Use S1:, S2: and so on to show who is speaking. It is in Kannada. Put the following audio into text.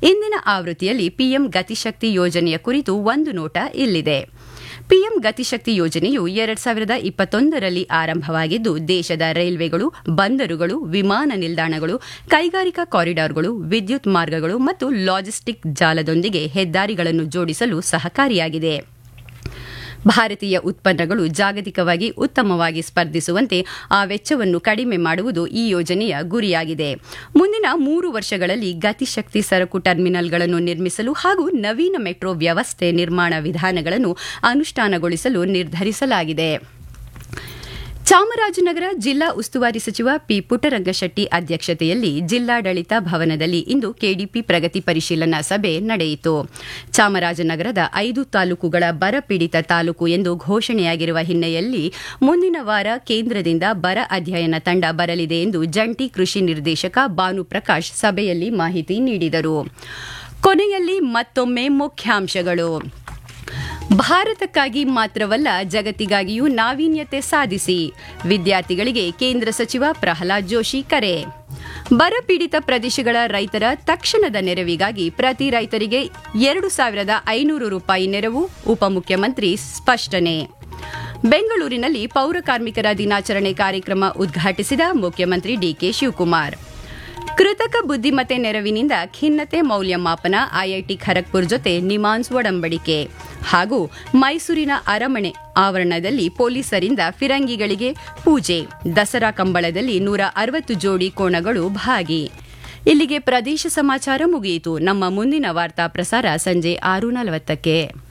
S1: ಇಂದಿನ ಆವೃತ್ತಿಯಲ್ಲಿ ಪಿಎಂ ಗತಿಶಕ್ತಿ ಯೋಜನೆಯ ಕುರಿತು ಒಂದು ನೋಟ ಇಲ್ಲಿದೆ ಪಿಎಂ ಗತಿಶಕ್ತಿ ಯೋಜನೆಯು ಎರಡ್ ಸಾವಿರದ ಇಪ್ಪತ್ತೊಂದರಲ್ಲಿ ಆರಂಭವಾಗಿದ್ದು ದೇಶದ ರೈಲ್ವೆಗಳು ಬಂದರುಗಳು ವಿಮಾನ ನಿಲ್ದಾಣಗಳು ಕೈಗಾರಿಕಾ ಕಾರಿಡಾರ್ಗಳು ವಿದ್ಯುತ್ ಮಾರ್ಗಗಳು ಮತ್ತು ಲಾಜಿಸ್ಟಿಕ್ ಜಾಲದೊಂದಿಗೆ ಹೆದ್ದಾರಿಗಳನ್ನು ಜೋಡಿಸಲು ಸಹಕಾರಿಯಾಗಿದೆ ಭಾರತೀಯ ಉತ್ಪನ್ನಗಳು ಜಾಗತಿಕವಾಗಿ ಉತ್ತಮವಾಗಿ ಸ್ಪರ್ಧಿಸುವಂತೆ ಆ ವೆಚ್ಚವನ್ನು ಕಡಿಮೆ ಮಾಡುವುದು ಈ ಯೋಜನೆಯ ಗುರಿಯಾಗಿದೆ ಮುಂದಿನ ಮೂರು ವರ್ಷಗಳಲ್ಲಿ ಗತಿಶಕ್ತಿ ಸರಕು ಟರ್ಮಿನಲ್ಗಳನ್ನು ನಿರ್ಮಿಸಲು ಹಾಗೂ ನವೀನ ಮೆಟ್ರೋ ವ್ಯವಸ್ಥೆ ನಿರ್ಮಾಣ ವಿಧಾನಗಳನ್ನು ಅನುಷ್ಠಾನಗೊಳಿಸಲು ನಿರ್ಧರಿಸಲಾಗಿದೆ ಚಾಮರಾಜನಗರ ಜಿಲ್ಲಾ ಉಸ್ತುವಾರಿ ಸಚಿವ ಪಿ ಪುಟ್ಟರಂಗಶೆಟ್ಟಿ ಅಧ್ಯಕ್ಷತೆಯಲ್ಲಿ ಜಿಲ್ಲಾಡಳಿತ ಭವನದಲ್ಲಿ ಇಂದು ಕೆಡಿಪಿ ಪ್ರಗತಿ ಪರಿಶೀಲನಾ ಸಭೆ ನಡೆಯಿತು ಚಾಮರಾಜನಗರದ ಐದು ತಾಲೂಕುಗಳ ಬರಪೀಡಿತ ತಾಲೂಕು ಎಂದು ಘೋಷಣೆಯಾಗಿರುವ ಹಿನ್ನೆಲೆಯಲ್ಲಿ ಮುಂದಿನ ವಾರ ಕೇಂದ್ರದಿಂದ ಬರ ಅಧ್ಯಯನ ತಂಡ ಬರಲಿದೆ ಎಂದು ಜಂಟಿ ಕೃಷಿ ನಿರ್ದೇಶಕ ಭಾನುಪ್ರಕಾಶ್ ಸಭೆಯಲ್ಲಿ ಮಾಹಿತಿ ನೀಡಿದರು ಕೊನೆಯಲ್ಲಿ ಮತ್ತೊಮ್ಮೆ ಮುಖ್ಯಾಂಶಗಳು ಭಾರತಕ್ಕಾಗಿ ಮಾತ್ರವಲ್ಲ ಜಗತ್ತಿಗಾಗಿಯೂ ನಾವೀನ್ಯತೆ ಸಾಧಿಸಿ ವಿದ್ಯಾರ್ಥಿಗಳಿಗೆ ಕೇಂದ್ರ ಸಚಿವ ಪ್ರಹ್ಲಾದ್ ಜೋಶಿ ಕರೆ ಬರಪೀಡಿತ ಪ್ರದೇಶಗಳ ರೈತರ ತಕ್ಷಣದ ನೆರವಿಗಾಗಿ ಪ್ರತಿ ರೈತರಿಗೆ ಎರಡು ಸಾವಿರದ ಐನೂರು ರೂಪಾಯಿ ನೆರವು ಉಪಮುಖ್ಯಮಂತ್ರಿ ಸ್ಪಷ್ಟನೆ ಬೆಂಗಳೂರಿನಲ್ಲಿ ಪೌರ ಕಾರ್ಮಿಕರ ದಿನಾಚರಣೆ ಕಾರ್ಯಕ್ರಮ ಉದ್ಘಾಟಿಸಿದ ಮುಖ್ಯಮಂತ್ರಿ ಡಿಕೆ ಶಿವಕುಮಾರ್ ಕೃತಕ ಬುದ್ದಿಮತ್ತೆ ನೆರವಿನಿಂದ ಖಿನ್ನತೆ ಮೌಲ್ಯಮಾಪನ ಐಐಟಿ ಖರಗ್ಪುರ್ ಜೊತೆ ನಿಮಾನ್ಸ್ ಒಡಂಬಡಿಕೆ ಹಾಗೂ ಮೈಸೂರಿನ ಅರಮನೆ ಆವರಣದಲ್ಲಿ ಪೊಲೀಸರಿಂದ ಫಿರಂಗಿಗಳಿಗೆ ಪೂಜೆ ದಸರಾ ಕಂಬಳದಲ್ಲಿ ನೂರ ಅರವತ್ತು ಜೋಡಿ ಕೋಣಗಳು ಭಾಗಿ ಇಲ್ಲಿಗೆ ಪ್ರದೇಶ ಸಮಾಚಾರ ಮುಗಿಯಿತು ನಮ್ಮ ಮುಂದಿನ ವಾರ್ತಾ ಪ್ರಸಾರ ಸಂಜೆ ಆರು ನಲವತ್ತಕ್ಕೆ